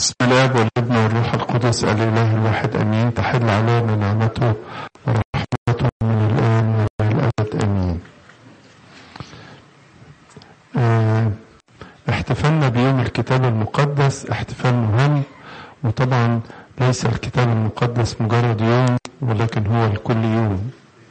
بسم الاب والابن والروح القدس الاله الواحد امين تحل علينا نعمته ورحمته من الان والى الابد امين آه، احتفالنا بيوم الكتاب المقدس احتفال مهم وطبعا ليس الكتاب المقدس مجرد يوم ولكن هو لكل يوم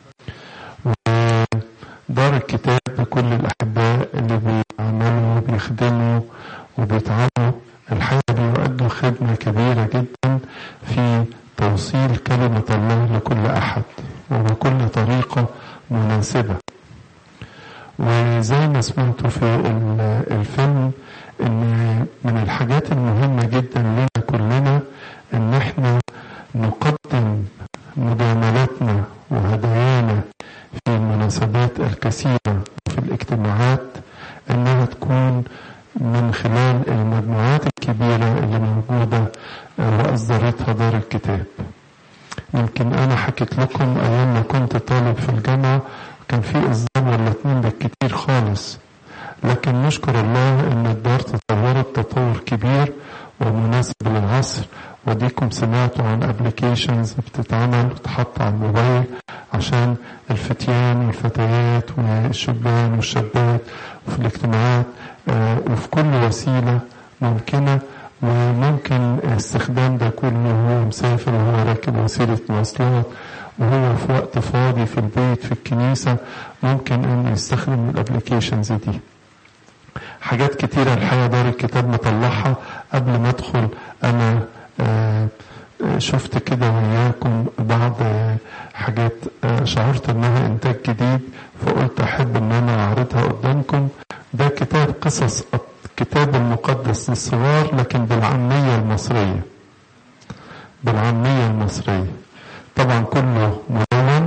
ودار الكتاب بكل الأحباء اللي بيعملوا وبيخدموا وبيتعبوا الحقيقة بيؤدوا خدمة كبيرة جدا في توصيل كلمة الله لكل أحد وبكل طريقة مناسبة وزي ما سمعتوا في ال- الفيلم ان من الحاجات المهمة جدا لنا كلنا ان احنا نقدم مجاملاتنا وهدايانا في المناسبات الكثيرة وفي الاجتماعات انها تكون من خلال المجموعات الكبيرة اللي موجودة آه، وأصدرتها دار الكتاب يمكن أنا حكيت لكم أيام ما كنت طالب في الجامعة كان في إصدار ولا اتنين بالكتير خالص لكن نشكر الله إن الدار تطورت تطور كبير ومناسب للعصر وديكم سمعتوا عن ابلكيشنز بتتعمل وتحط على الموبايل عشان الفتيان والفتيات والشبان والشابات وفي الاجتماعات آه، وفي كل وسيلة ممكنة وممكن استخدام ده كله وهو مسافر وهو راكب وسيلة مواصلات وهو في وقت فاضي في البيت في الكنيسة ممكن انه يستخدم الابلكيشنز دي حاجات كتيرة الحقيقة دار الكتاب مطلعها قبل ما ادخل انا آه، آه، شفت كده وياكم بعض آه، حاجات آه، شعرت انها انتاج جديد فقلت احب ان انا اعرضها قدامكم ده كتاب قصص الكتاب المقدس للصغار لكن بالعامية المصرية بالعامية المصرية طبعا كله ملون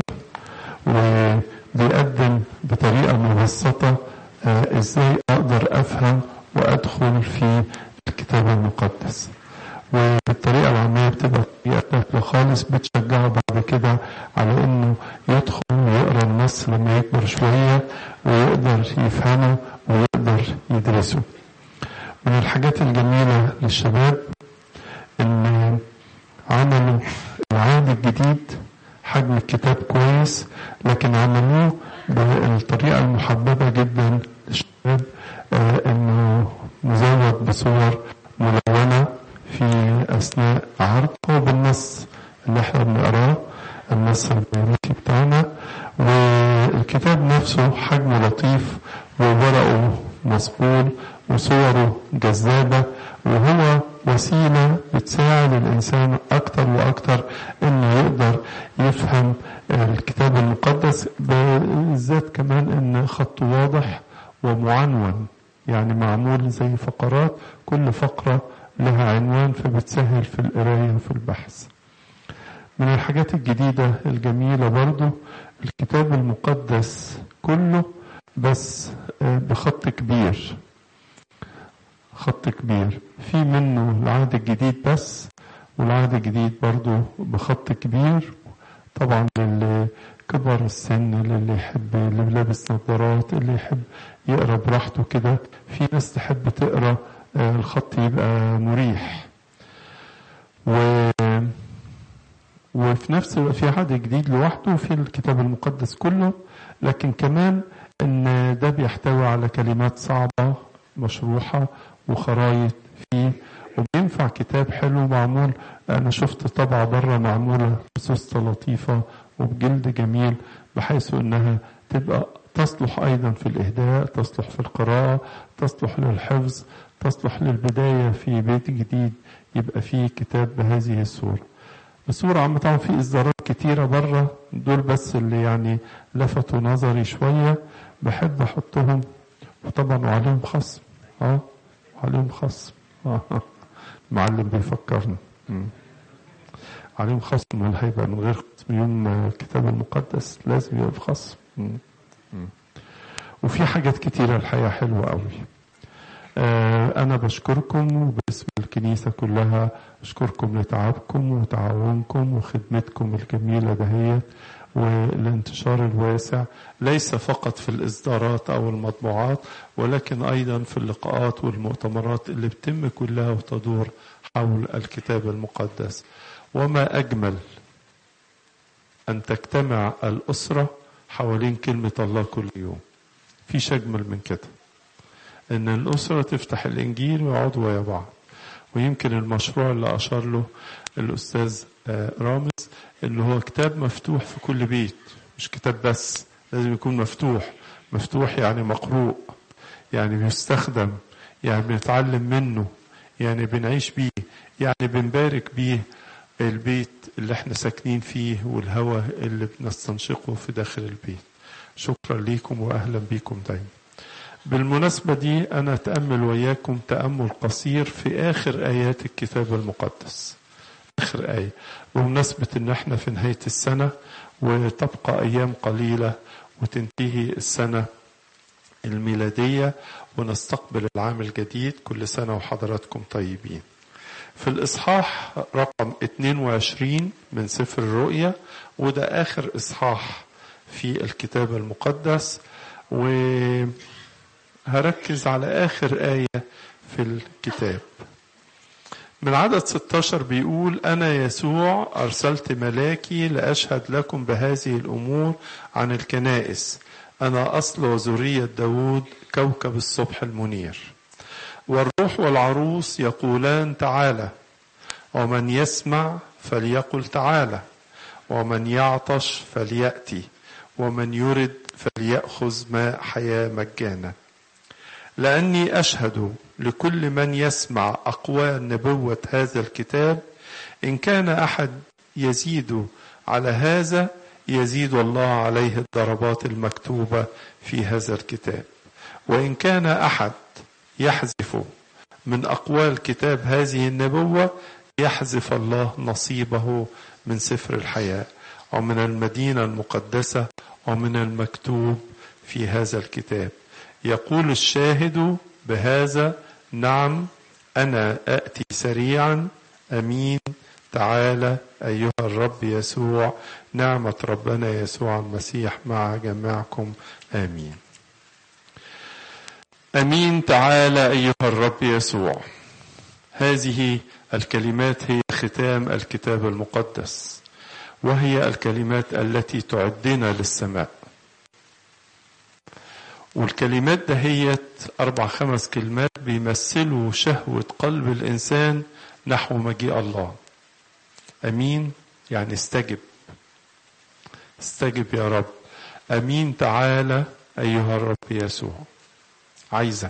وبيقدم بطريقة مبسطة آه، ازاي اقدر افهم وادخل في الكتاب المقدس وبالطريقة العامية بتبقى طريقة سهلة خالص بتشجعه بعد كده على انه يدخل ويقرا النص لما يكبر شوية ويقدر يفهمه ويقدر يدرسه من الحاجات الجميلة للشباب ان عملوا العهد الجديد حجم الكتاب كويس لكن عملوه بالطريقة المحببة جدا للشباب آه انه مزود بصور ملونة في اثناء عرض هو بالنص اللي احنا بنقراه النص البيولوجي بتاعنا والكتاب نفسه حجمه لطيف وورقه مصقول وصوره جذابة وهو وسيلة بتساعد الإنسان أكتر وأكتر إنه يقدر يفهم الكتاب المقدس بالذات كمان إن خطه واضح ومعنون يعني معمول زي فقرات كل فقرة لها عنوان فبتسهل في القراية وفي البحث من الحاجات الجديدة الجميلة برضو الكتاب المقدس كله بس آه، بخط كبير خط كبير في منه العهد الجديد بس والعهد الجديد برضو بخط كبير طبعا للي كبر السن للي يحب اللي لابس نظارات اللي يحب يقرا براحته كده في ناس تحب تقرا آه، الخط يبقى مريح و وفي نفس الوقت في عهد جديد لوحده وفي الكتاب المقدس كله لكن كمان ان ده بيحتوي على كلمات صعبة مشروحة وخرايط فيه وبينفع كتاب حلو معمول انا شفت طبعة بره معمولة بسوسته لطيفة وبجلد جميل بحيث انها تبقى تصلح ايضا في الاهداء تصلح في القراءة تصلح للحفظ تصلح للبداية في بيت جديد يبقى فيه كتاب بهذه الصورة بصورة عامة طبعا في إصدارات كتيرة بره دول بس اللي يعني لفتوا نظري شوية بحب أحطهم وطبعا وعليهم خصم اه عليهم خصم اه المعلم بيفكرنا مم. عليهم خصم ولا هيبقى من غير خصم يوم الكتاب المقدس لازم يبقى بخصم مم. مم. وفي حاجات كتيرة الحقيقة حلوة قوي آه، أنا بشكركم وباسم الكنيسة كلها أشكركم لتعبكم وتعاونكم وخدمتكم الجميلة دهيت والانتشار الواسع ليس فقط في الإصدارات أو المطبوعات ولكن أيضا في اللقاءات والمؤتمرات اللي بتم كلها وتدور حول الكتاب المقدس وما أجمل أن تجتمع الأسرة حوالين كلمة الله كل يوم فيش أجمل من كده إن الأسرة تفتح الإنجيل ويقعدوا ويا بعض ويمكن المشروع اللي أشار له الأستاذ رامز اللي هو كتاب مفتوح في كل بيت مش كتاب بس لازم يكون مفتوح مفتوح يعني مقروء يعني بيستخدم يعني بنتعلم منه يعني بنعيش بيه يعني بنبارك بيه البيت اللي احنا ساكنين فيه والهواء اللي بنستنشقه في داخل البيت شكرا ليكم واهلا بيكم دايما بالمناسبة دي أنا أتأمل وياكم تأمل قصير في آخر آيات الكتاب المقدس آخر آية بمناسبة إن إحنا في نهاية السنة وتبقى أيام قليلة وتنتهي السنة الميلادية ونستقبل العام الجديد كل سنة وحضراتكم طيبين في الإصحاح رقم 22 من سفر الرؤيا وده آخر إصحاح في الكتاب المقدس وهركز على آخر آية في الكتاب من عدد 16 بيقول أنا يسوع أرسلت ملاكي لأشهد لكم بهذه الأمور عن الكنائس أنا أصل وذرية داود كوكب الصبح المنير والروح والعروس يقولان تعالى ومن يسمع فليقل تعالى ومن يعطش فليأتي ومن يرد فليأخذ ماء حياة مجانا لأني أشهد لكل من يسمع أقوال نبوة هذا الكتاب إن كان أحد يزيد على هذا يزيد الله عليه الضربات المكتوبة في هذا الكتاب وإن كان أحد يحذف من أقوال كتاب هذه النبوة يحذف الله نصيبه من سفر الحياة ومن المدينة المقدسة ومن المكتوب في هذا الكتاب يقول الشاهد بهذا نعم أنا آتي سريعا أمين تعالى أيها الرب يسوع نعمة ربنا يسوع المسيح مع جميعكم آمين أمين تعالى أيها الرب يسوع هذه الكلمات هي ختام الكتاب المقدس وهي الكلمات التي تعدنا للسماء والكلمات دهيت أربع خمس كلمات بيمثلوا شهوة قلب الإنسان نحو مجيء الله أمين يعني استجب استجب يا رب أمين تعالى أيها الرب يسوع عايزك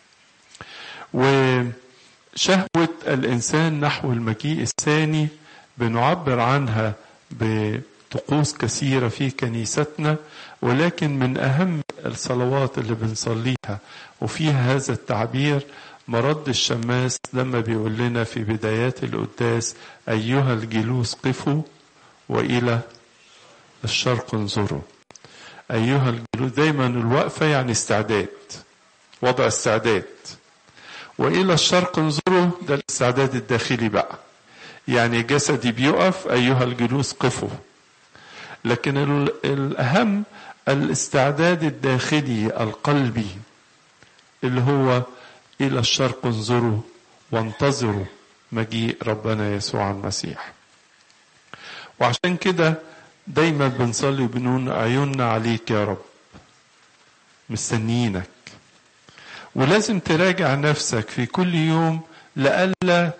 وشهوة الإنسان نحو المجيء الثاني بنعبر عنها بطقوس كثيرة في كنيستنا ولكن من أهم الصلوات اللي بنصليها وفيها هذا التعبير مرد الشماس لما بيقول لنا في بدايات القداس أيها الجلوس قفوا وإلى الشرق انظروا أيها الجلوس دايما الوقفة يعني استعداد وضع استعداد وإلى الشرق انظروا ده الاستعداد الداخلي بقى يعني جسدي بيقف أيها الجلوس قفوا لكن الأهم الاستعداد الداخلي القلبي اللي هو إلى الشرق انظروا وانتظروا مجيء ربنا يسوع المسيح وعشان كده دايما بنصلي وبنقول عيوننا عليك يا رب مستنيينك ولازم تراجع نفسك في كل يوم لئلا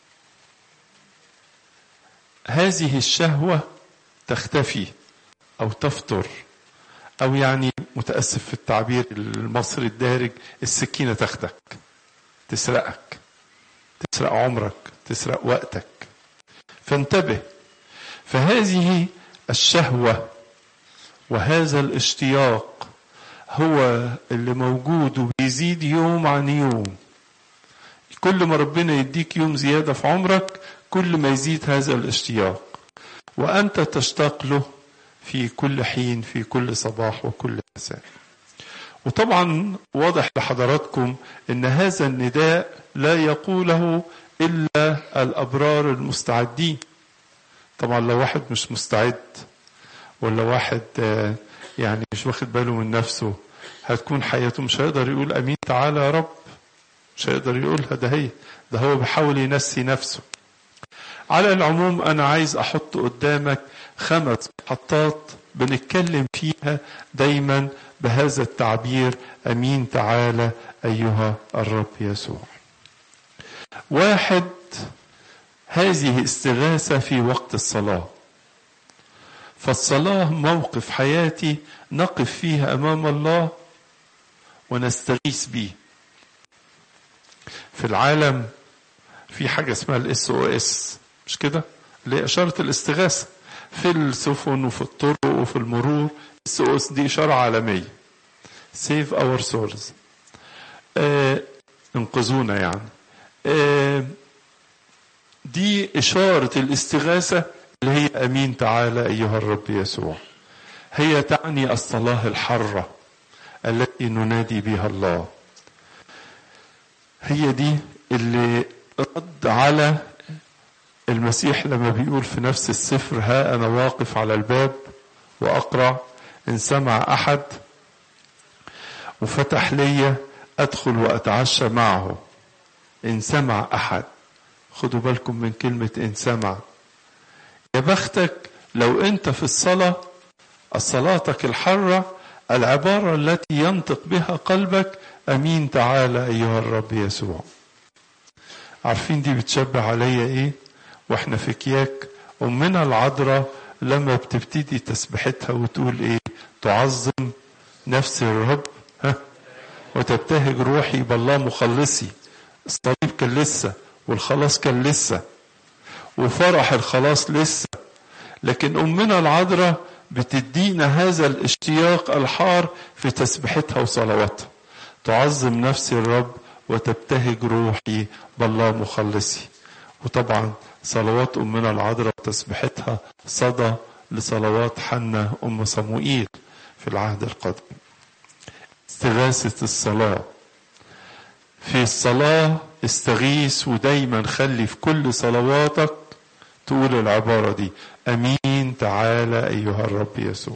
هذه الشهوة تختفي أو تفتر أو يعني متأسف في التعبير المصري الدارج السكينة تاخدك تسرقك تسرق عمرك تسرق وقتك فانتبه فهذه الشهوة وهذا الاشتياق هو اللي موجود وبيزيد يوم عن يوم كل ما ربنا يديك يوم زيادة في عمرك كل ما يزيد هذا الاشتياق وأنت تشتاق له في كل حين في كل صباح وكل مساء وطبعا واضح لحضراتكم ان هذا النداء لا يقوله الا الابرار المستعدين طبعا لو واحد مش مستعد ولا واحد يعني مش واخد باله من نفسه هتكون حياته مش هيقدر يقول امين تعالى يا رب مش هيقدر يقولها ده هي ده هو بيحاول ينسي نفسه على العموم انا عايز احط قدامك خمس محطات بنتكلم فيها دايما بهذا التعبير امين تعالى ايها الرب يسوع واحد هذه استغاثه في وقت الصلاه فالصلاه موقف حياتي نقف فيها امام الله ونستغيث به في العالم في حاجه اسمها الاس او اس مش كده اللي هي اشاره الاستغاثه في السفن وفي الطرق وفي المرور اس او اس دي اشاره عالميه سيف اور سولز انقذونا يعني آه دي اشاره الاستغاثه اللي هي امين تعالى ايها الرب يسوع هي تعني الصلاه الحره التي ننادي بها الله هي دي اللي رد على المسيح لما بيقول في نفس السفر ها انا واقف على الباب واقرع ان سمع احد وفتح لي ادخل واتعشى معه ان سمع احد خدوا بالكم من كلمه ان سمع يا بختك لو انت في الصلاه صلاتك الحره العباره التي ينطق بها قلبك امين تعالى ايها الرب يسوع عارفين دي بتشبه عليا ايه واحنا في كياك امنا العذراء لما بتبتدي تسبحتها وتقول ايه تعظم نفس الرب ها وتبتهج روحي بالله مخلصي الصليب كان لسه والخلاص كان لسه وفرح الخلاص لسه لكن امنا العذراء بتدينا هذا الاشتياق الحار في تسبيحتها وصلواتها تعظم نفسي الرب وتبتهج روحي بالله مخلصي وطبعا صلوات امنا العذراء وتسبيحتها صدى لصلوات حنا ام صموئيل في العهد القديم استغاثة الصلاة في الصلاة استغيث ودايما خلي في كل صلواتك تقول العبارة دي أمين تعالى أيها الرب يسوع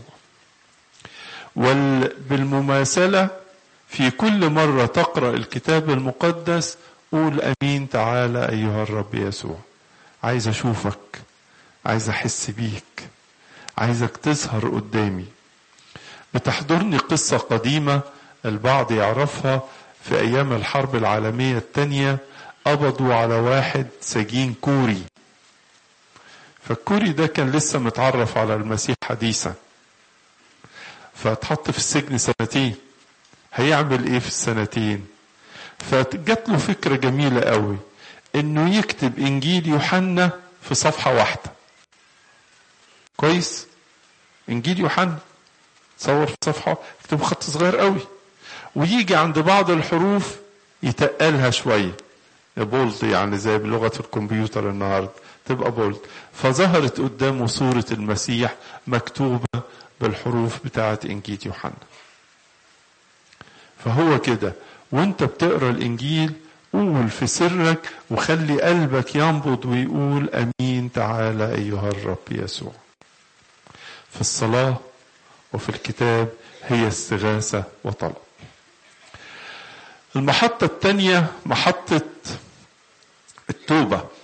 وبالمماثلة في كل مرة تقرأ الكتاب المقدس قول أمين تعالى أيها الرب يسوع عايز أشوفك عايز أحس بيك عايزك تظهر قدامي بتحضرني قصة قديمة البعض يعرفها في أيام الحرب العالمية الثانية قبضوا على واحد سجين كوري فالكوري ده كان لسه متعرف على المسيح حديثا فاتحط في السجن سنتين هيعمل ايه في السنتين فجات له فكرة جميلة قوي انه يكتب انجيل يوحنا في صفحة واحدة كويس انجيل يوحنا تصور في صفحة يكتب خط صغير قوي ويجي عند بعض الحروف يتقلها شوية بولد يعني زي بلغة الكمبيوتر النهاردة تبقى بولد فظهرت قدامه صورة المسيح مكتوبة بالحروف بتاعة إنجيل يوحنا فهو كده وانت بتقرا الانجيل قول في سرك وخلي قلبك ينبض ويقول امين تعالى ايها الرب يسوع في الصلاه وفي الكتاب هي استغاثه وطلب المحطه الثانيه محطه التوبه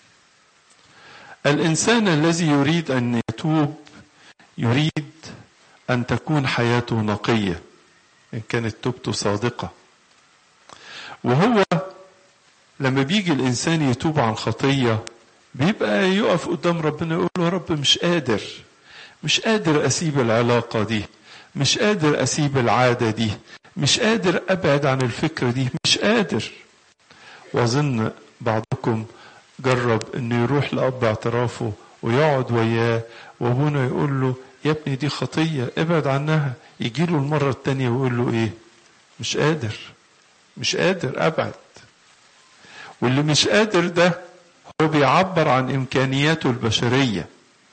الانسان الذي يريد ان يتوب يريد ان تكون حياته نقيه ان كانت توبته صادقه وهو لما بيجي الانسان يتوب عن خطيه بيبقى يقف قدام ربنا يقول له يا رب مش قادر مش قادر اسيب العلاقه دي مش قادر اسيب العاده دي مش قادر ابعد عن الفكره دي مش قادر واظن بعضكم جرب انه يروح لاب اعترافه ويقعد وياه وابونا يقول له يا ابني دي خطيه ابعد عنها يجي له المره الثانيه ويقول له ايه مش قادر مش قادر ابعد واللي مش قادر ده هو بيعبر عن امكانياته البشريه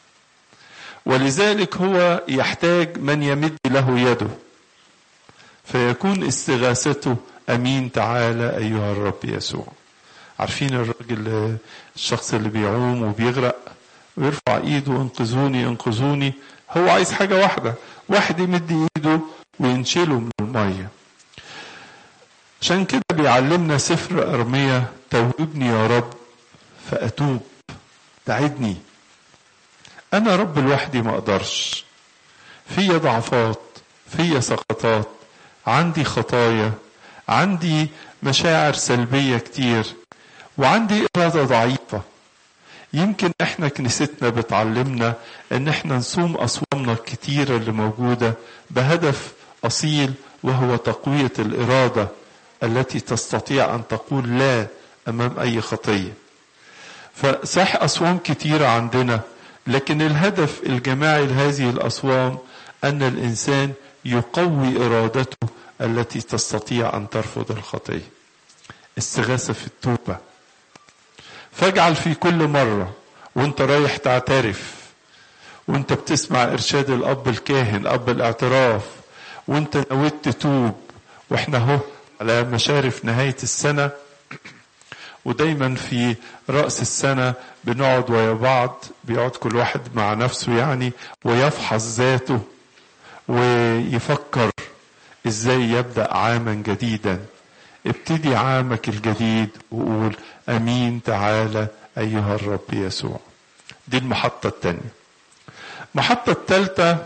ولذلك هو يحتاج من يمد له يده فيكون استغاثته امين تعالى ايها الرب يسوع عارفين الراجل الشخص اللي بيعوم وبيغرق ويرفع ايده انقذوني انقذوني هو عايز حاجة واحدة واحد يمد ايده وينشله من المية عشان كده بيعلمنا سفر أرمية توبني يا رب فأتوب تعدني أنا رب لوحدي ما أقدرش فيا ضعفات فيا سقطات عندي خطايا عندي مشاعر سلبية كتير وعندي إرادة ضعيفة يمكن احنا كنيستنا بتعلمنا ان احنا نصوم اصوامنا الكتيرة اللي موجودة بهدف اصيل وهو تقوية الارادة التي تستطيع ان تقول لا امام اي خطية فصح اصوام كتيرة عندنا لكن الهدف الجماعي لهذه الاصوام ان الانسان يقوي ارادته التي تستطيع ان ترفض الخطيه استغاثه في التوبه فاجعل في كل مره وانت رايح تعترف وانت بتسمع ارشاد الاب الكاهن اب الاعتراف وانت نويت تتوب واحنا اهو على مشارف نهايه السنه ودايما في رأس السنة بنقعد ويا بعض بيقعد كل واحد مع نفسه يعني ويفحص ذاته ويفكر ازاي يبدأ عاما جديدا ابتدي عامك الجديد وقول امين تعالى ايها الرب يسوع دي المحطة الثانية المحطة الثالثة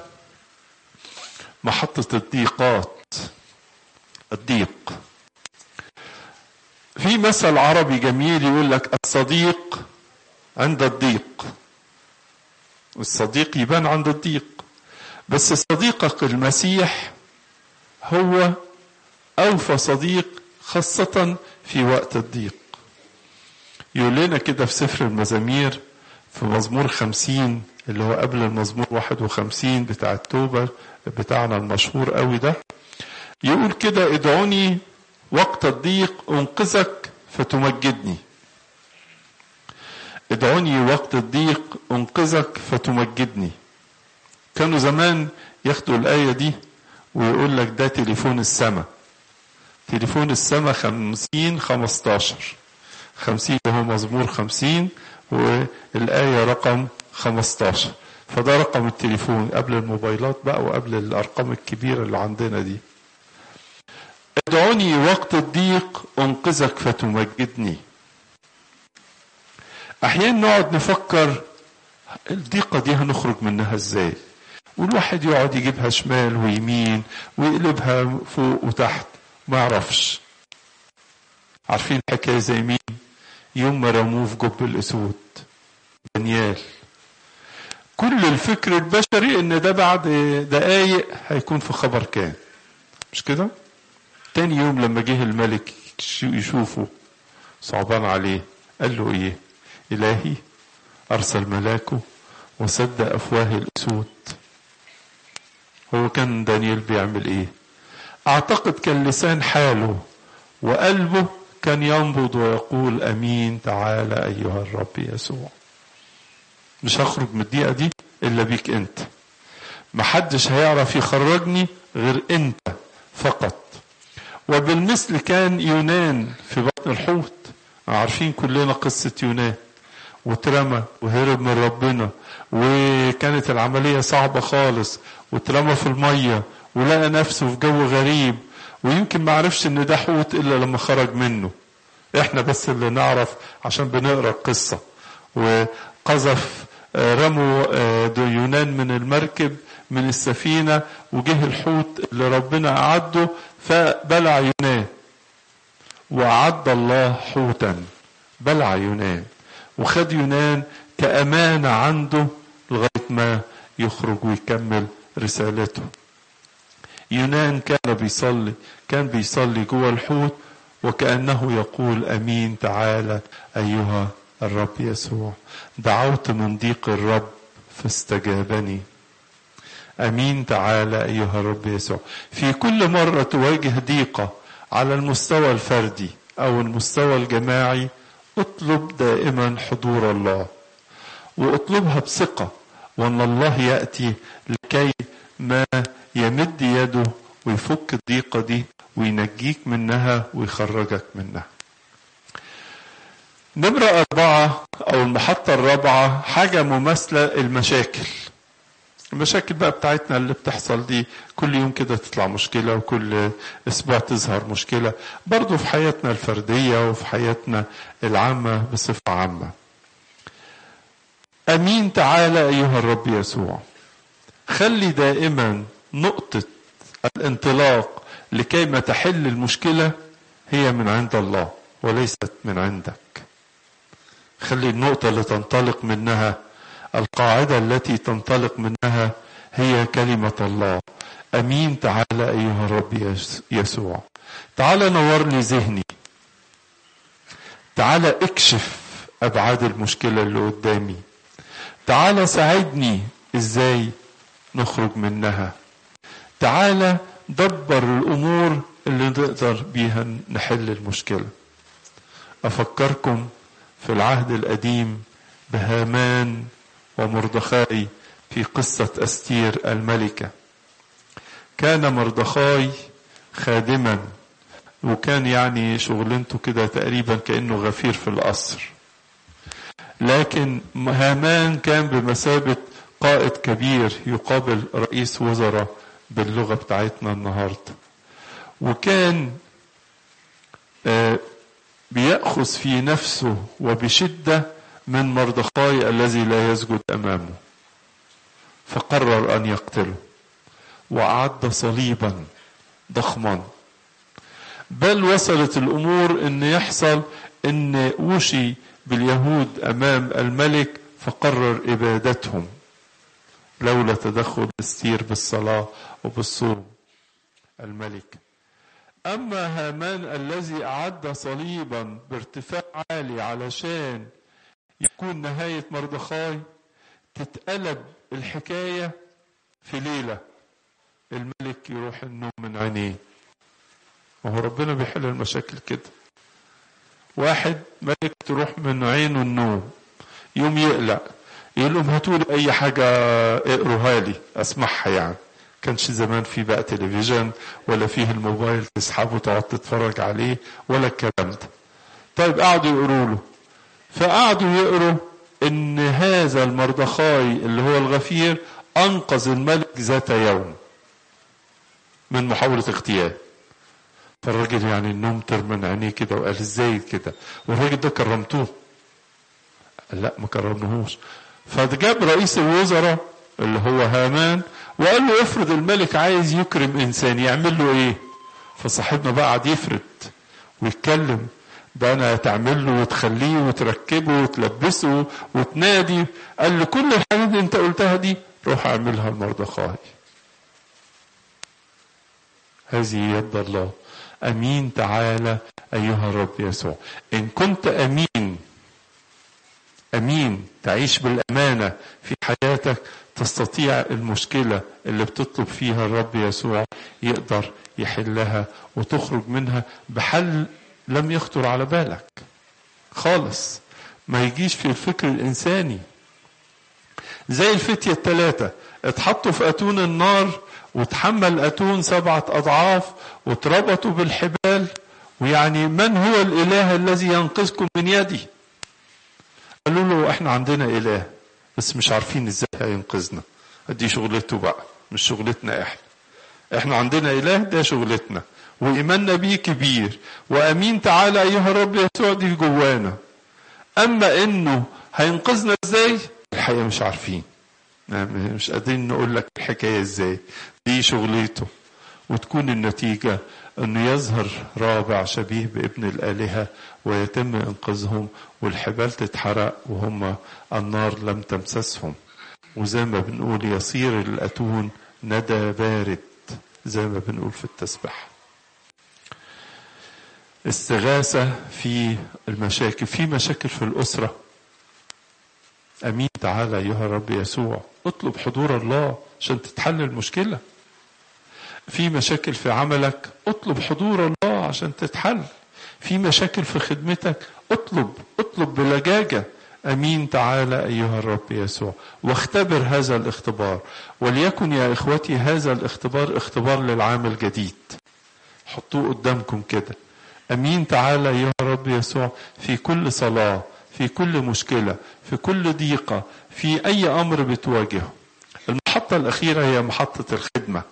محطة الضيقات الضيق في مثل عربي جميل يقول لك الصديق عند الضيق والصديق يبان عند الضيق بس صديقك المسيح هو أوفى صديق خاصة في وقت الضيق يقول لنا كده في سفر المزامير في مزمور خمسين اللي هو قبل المزمور واحد وخمسين بتاع التوبة بتاعنا المشهور قوي ده يقول كده ادعوني وقت الضيق انقذك فتمجدني ادعوني وقت الضيق انقذك فتمجدني كانوا زمان ياخدوا الآية دي ويقول لك ده تليفون السماء تليفون السماء خمسين خمستاشر خمسين هو مزمور خمسين والآية رقم خمستاشر فده رقم التليفون قبل الموبايلات بقى وقبل الأرقام الكبيرة اللي عندنا دي ادعوني وقت الضيق انقذك فتمجدني احيانا نقعد نفكر الضيقه دي هنخرج منها ازاي والواحد يقعد يجيبها شمال ويمين ويقلبها فوق وتحت ما يعرفش عارفين الحكايه زي مين يوم ما رموه في جب الاسود دانيال كل الفكر البشري ان ده بعد دقايق هيكون في خبر كان مش كده تاني يوم لما جه الملك يشوفه صعبان عليه قال له ايه الهي ارسل ملاكه وسد افواه الاسود هو كان دانيال بيعمل ايه اعتقد كان لسان حاله وقلبه كان ينبض ويقول امين تعالى ايها الرب يسوع مش هخرج من الدقيقه دي الا بيك انت محدش هيعرف يخرجني غير انت فقط وبالمثل كان يونان في بطن الحوت عارفين كلنا قصة يونان واترمى وهرب من ربنا وكانت العملية صعبة خالص واترمى في المية ولقى نفسه في جو غريب ويمكن ما عرفش ان ده حوت الا لما خرج منه احنا بس اللي نعرف عشان بنقرا القصة وقذف رموا يونان من المركب من السفينة وجه الحوت اللي ربنا أعده فبلع يونان وأعد الله حوتا بلع يونان وخد يونان كأمانة عنده لغاية ما يخرج ويكمل رسالته يونان كان بيصلي كان بيصلي جوه الحوت وكأنه يقول أمين تعالى أيها الرب يسوع دعوت من ضيق الرب فاستجابني امين تعالى ايها الرب يسوع في كل مره تواجه ضيقه على المستوى الفردي او المستوى الجماعي اطلب دائما حضور الله واطلبها بثقه وان الله ياتي لكي ما يمد يده ويفك الضيقه دي وينجيك منها ويخرجك منها نمرة أربعة أو المحطة الرابعة حاجة مماثلة المشاكل المشاكل بقى بتاعتنا اللي بتحصل دي كل يوم كده تطلع مشكلة وكل أسبوع تظهر مشكلة برضو في حياتنا الفردية وفي حياتنا العامة بصفة عامة أمين تعالى أيها الرب يسوع خلي دائما نقطة الانطلاق لكي ما تحل المشكلة هي من عند الله وليست من عندك خلي النقطة اللي تنطلق منها القاعدة التي تنطلق منها هي كلمة الله أمين تعالى أيها الرب يسوع تعالى نور لي ذهني تعالى اكشف أبعاد المشكلة اللي قدامي تعالى ساعدني ازاي نخرج منها تعالى دبر الامور اللي نقدر بيها نحل المشكله افكركم في العهد القديم بهامان ومردخاي في قصه استير الملكه كان مردخاي خادما وكان يعني شغلنته كده تقريبا كانه غفير في القصر لكن هامان كان بمثابة قائد كبير يقابل رئيس وزراء باللغة بتاعتنا النهاردة وكان بيأخذ في نفسه وبشدة من مردخاي الذي لا يسجد أمامه فقرر أن يقتله وأعد صليبا ضخما بل وصلت الأمور أن يحصل أن أوشي باليهود امام الملك فقرر ابادتهم لولا تدخل استير بالصلاه وبالصوم الملك اما هامان الذي اعد صليبا بارتفاع عالي علشان يكون نهايه مردخاي تتقلب الحكايه في ليله الملك يروح النوم من عينيه وهو ربنا بيحل المشاكل كده واحد ملك تروح من عينه النوم يوم يقلق يقول لهم هاتوا لي اي حاجه اقروها لي اسمعها يعني كانش زمان في بقى تلفزيون ولا فيه الموبايل تسحبه تقعد تتفرج عليه ولا الكلام ده طيب قعدوا يقروا له فقعدوا يقروا ان هذا المردخاي اللي هو الغفير انقذ الملك ذات يوم من محاولة اغتيال فالراجل يعني النوم طر من عينيه كده وقال ازاي كده والراجل ده كرمتوه قال لا ما كرمناهوش فجاب رئيس الوزراء اللي هو هامان وقال له افرض الملك عايز يكرم انسان يعمل له ايه فصاحبنا بقى قعد يفرد ويتكلم ده انا تعمل له وتخليه وتركبه وتلبسه وتنادي قال له كل الحاجات اللي انت قلتها دي روح اعملها لمردخاي هذه يد الله امين تعالى ايها الرب يسوع ان كنت امين امين تعيش بالامانه في حياتك تستطيع المشكله اللي بتطلب فيها الرب يسوع يقدر يحلها وتخرج منها بحل لم يخطر على بالك خالص ما يجيش في الفكر الانساني زي الفتيه الثلاثه اتحطوا في اتون النار وتحمل اتون سبعه اضعاف واتربطوا بالحبال ويعني من هو الاله الذي ينقذكم من يدي قالوا له احنا عندنا اله بس مش عارفين ازاي هينقذنا دي شغلته بقى مش شغلتنا احنا احنا عندنا اله ده شغلتنا وايماننا بيه كبير وامين تعالى ايها الرب يسوع دي جوانا اما انه هينقذنا ازاي الحقيقه مش عارفين مش قادرين نقول لك الحكايه ازاي دي شغلته وتكون النتيجه انه يظهر رابع شبيه بابن الالهه ويتم انقاذهم والحبال تتحرق وهم النار لم تمسسهم وزي ما بنقول يصير الاتون ندى بارد زي ما بنقول في التسبح استغاثة في المشاكل في مشاكل في الأسرة أمين تعالى أيها الرب يسوع اطلب حضور الله عشان تتحل المشكلة في مشاكل في عملك اطلب حضور الله عشان تتحل في مشاكل في خدمتك اطلب اطلب بلجاجة امين تعالى ايها الرب يسوع واختبر هذا الاختبار وليكن يا اخوتي هذا الاختبار اختبار للعام الجديد حطوه قدامكم كده امين تعالى يا رب يسوع في كل صلاه في كل مشكله في كل ضيقه في اي امر بتواجهه المحطه الاخيره هي محطه الخدمه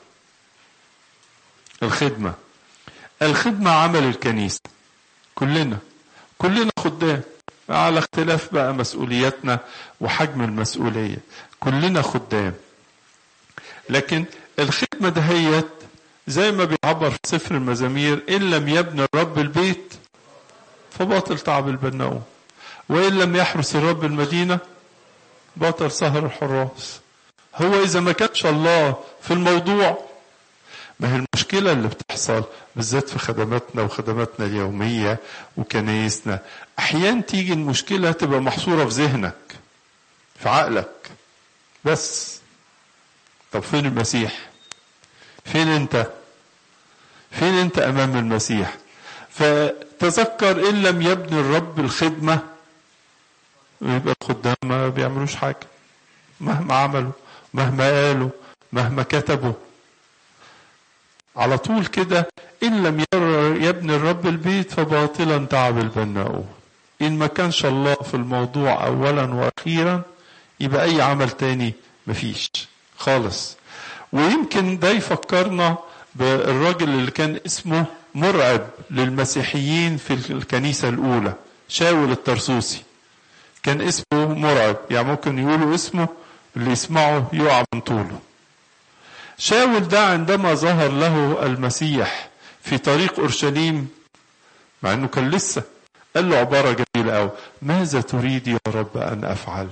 الخدمه الخدمه عمل الكنيسه كلنا كلنا خدام على اختلاف بقى مسؤولياتنا وحجم المسؤوليه كلنا خدام لكن الخدمه دهيت زي ما بيعبر في سفر المزامير ان لم يبني الرب البيت فباطل تعب البناؤون وان لم يحرس الرب المدينه باطل سهر الحراس هو اذا ما كانش الله في الموضوع ما هي المشكلة اللي بتحصل بالذات في خدماتنا وخدماتنا اليومية وكنايسنا أحيانا تيجي المشكلة تبقى محصورة في ذهنك في عقلك بس طب فين المسيح فين انت فين انت امام المسيح فتذكر ان لم يبني الرب الخدمه يبقى الخدام ما بيعملوش حاجه مهما عملوا مهما قالوا مهما كتبوا على طول كده ان لم يبني الرب البيت فباطلا تعب البناؤون ان ما كانش الله في الموضوع اولا واخيرا يبقى اي عمل تاني مفيش خالص ويمكن ده يفكرنا بالراجل اللي كان اسمه مرعب للمسيحيين في الكنيسة الأولى شاول الترسوسي كان اسمه مرعب يعني ممكن يقولوا اسمه اللي يسمعه يقع من طوله شاول ده عندما ظهر له المسيح في طريق أورشليم مع أنه كان لسه قال له عبارة جميلة أوي ماذا تريد يا رب أن أفعل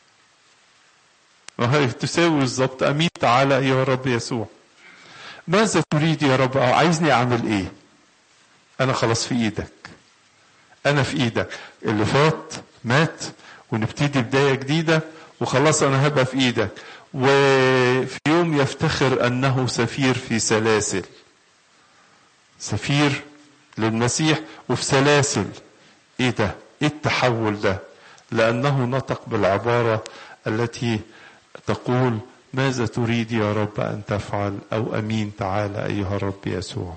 وهي تساوي بالظبط أمين تعالى يا رب يسوع ماذا تريد يا رب عايزني أعمل إيه أنا خلاص في إيدك أنا في إيدك اللي فات مات ونبتدي بداية جديدة وخلاص أنا هبقى في إيدك وفي يوم يفتخر أنه سفير في سلاسل سفير للمسيح وفي سلاسل ايه ده ايه التحول ده لانه نطق بالعباره التي تقول ماذا تريد يا رب ان تفعل او امين تعالى ايها الرب يسوع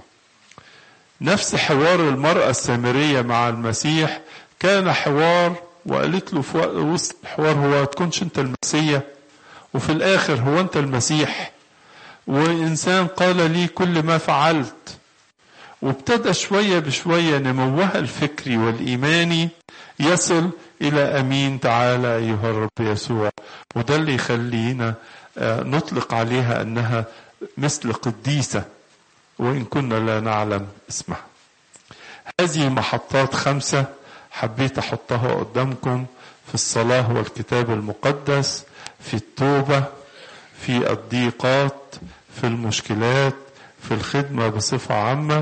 نفس حوار المراه السامريه مع المسيح كان حوار وقالت له في وسط الحوار هو تكونش انت المسيا وفي الاخر هو انت المسيح وانسان قال لي كل ما فعلت وابتدى شوية بشوية نموها الفكري والإيماني يصل إلى أمين تعالى أيها الرب يسوع وده اللي يخلينا نطلق عليها أنها مثل قديسة وإن كنا لا نعلم اسمها هذه محطات خمسة حبيت أحطها قدامكم في الصلاة والكتاب المقدس في التوبة في الضيقات في المشكلات في الخدمة بصفة عامة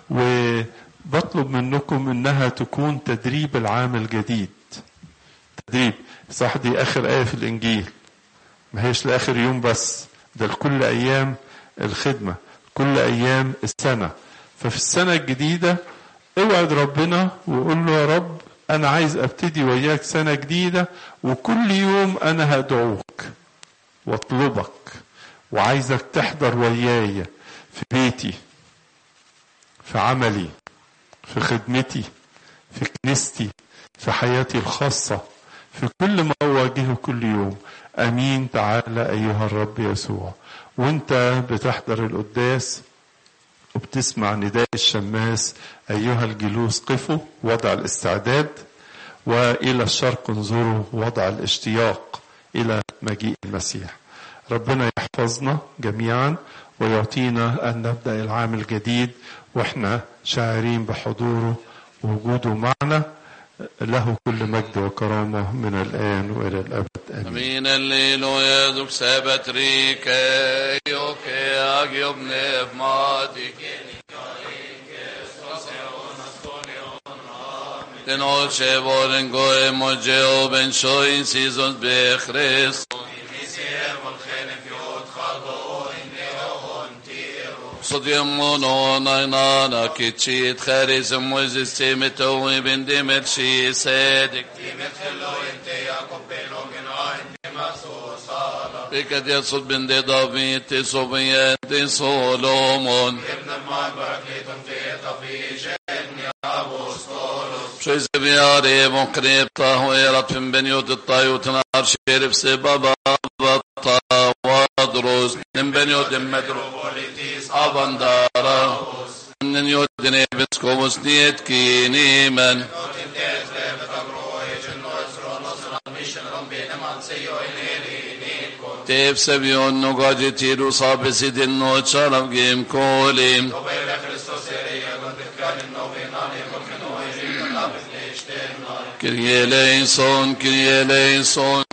وبطلب منكم انها تكون تدريب العام الجديد تدريب صح دي اخر ايه في الانجيل ما هيش لاخر يوم بس ده لكل ايام الخدمه كل ايام السنه ففي السنه الجديده اوعد ربنا وقول له يا رب انا عايز ابتدي وياك سنه جديده وكل يوم انا هدعوك واطلبك وعايزك تحضر وياي في بيتي في عملي في خدمتي في كنيستي في حياتي الخاصة في كل ما أواجهه كل يوم أمين تعالى أيها الرب يسوع وانت بتحضر القداس وبتسمع نداء الشماس أيها الجلوس قفوا وضع الاستعداد وإلى الشرق انظروا وضع الاشتياق إلى مجيء المسيح ربنا يحفظنا جميعا ويعطينا أن نبدأ العام الجديد واحنا شاعرين بحضوره ووجوده معنا له كل مجد وكرامة من الآن وإلى الأبد آمين Amin alleluia, duk sebet rike, joke agiom nevmatik. Den olce voren goe mojeo ben shoin sizon be Christ. صديمون نينانا كتشيت خارز موزس تيمتو بن ديمت شي سادك بكت يصد بن دي دافيت صبيات سولومون Söz biyare mukrib tahu erat fin beniot الطايوت نار شرف سبابا بطا ودروس من بنيوت مدروبوليتيس أبندارا من يودني بسكوموس نيت كيني من تيف سبيون نقاجي تيرو صاب سيد النوت شرف جيم كوليم كريه لينسون كريه لينسون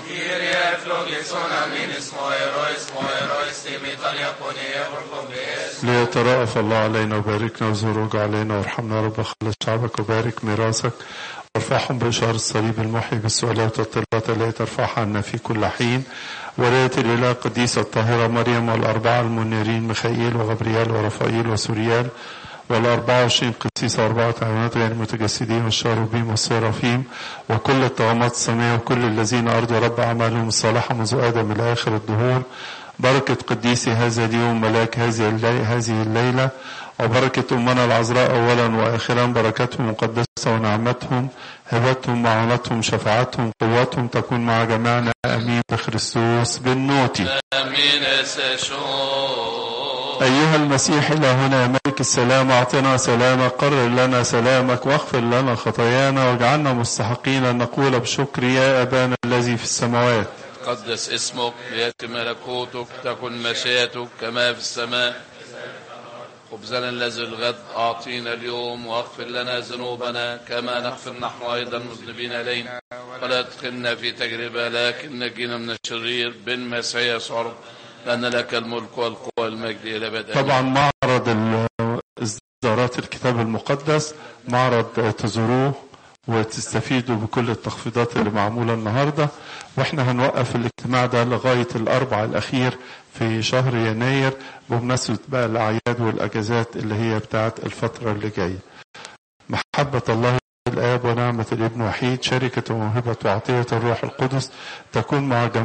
ليترأف الله علينا وباركنا وزوروج علينا وارحمنا رب خلص شعبك وبارك ميراثك وارفعهم بإشارة الصليب المحيي بالسؤالات والطلبات التي ترفعها عنا في كل حين ولاية الإله القديسة الطاهرة مريم والأربعة المنيرين ميخائيل وغبريال ورفائيل وسوريال والأربعة وعشرين قسيس وأربعة عيونات غير المتجسدين والشاروبيم والسرافيم وكل الطغمات السماء وكل الذين أرضوا رب أعمالهم الصالحة منذ آدم إلى آخر الدهور بركة قديسي هذا اليوم ملاك هذه الليلة, هذه الليلة وبركة أمنا العذراء أولا وآخرا بركتهم مقدسة ونعمتهم هبتهم معونتهم شفاعتهم قوتهم تكون مع جميعنا أمين بخريستوس بالنوتي امين اسشون أيها المسيح إلى هنا يا ملك السلام أعطنا سلامك قرر لنا سلامك واغفر لنا خطايانا واجعلنا مستحقين أن نقول بشكر يا أبانا الذي في السماوات قدس اسمك ليأتي ملكوتك تكن مشيئتك كما في السماء خبزنا الذي الغد أعطينا اليوم واغفر لنا ذنوبنا كما نغفر نحن أيضا المذنبين إلينا ولا تدخلنا في تجربة لكن نجينا من الشرير بالمسيح يسوع لأن لك الملك والقوة والمجد إلى أبد آمين. طبعا معرض ال- إصدارات الكتاب المقدس معرض تزوروه وتستفيدوا بكل التخفيضات اللي معمولة النهاردة واحنا هنوقف الاجتماع ده لغاية الأربع الأخير في شهر يناير بمناسبة بقى الأعياد والأجازات اللي هي بتاعت الفترة اللي جاية محبة الله الآب ونعمة الابن وحيد شركة وموهبة وعطية الروح القدس تكون مع جميع